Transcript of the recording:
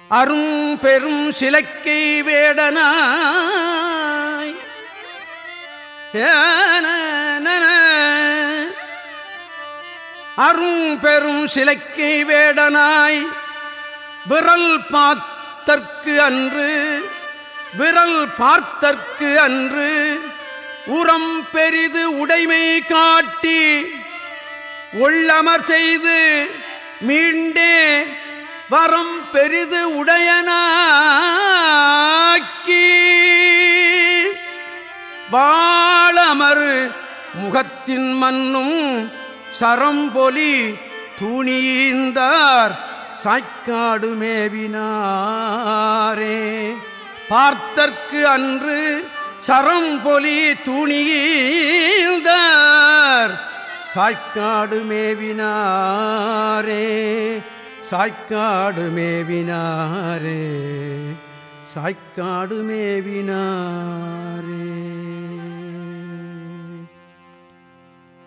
அரும் பெரும் சிலைக்கை வேடனாய் ஏன அரும் பெரும் சிலைக்கை வேடனாய் விரல் பார்த்தற்கு அன்று விரல் பார்த்தற்கு அன்று உரம் பெரிது உடைமை காட்டி உள்ளமர் செய்து மீண்டே வரம் பெரிது உடையனாக்கி வாழமறு முகத்தின் மன்னும் சரம்பொலி தூணியீந்தார் சாய்க்காடு மேவினாரே பார்த்தற்கு அன்று சரம்பொலி தூணியீந்தார் சாய்க்காடு மேவினாரே சாய்க்காடு மேவினாரே சாய்க்காடு மேவினாரே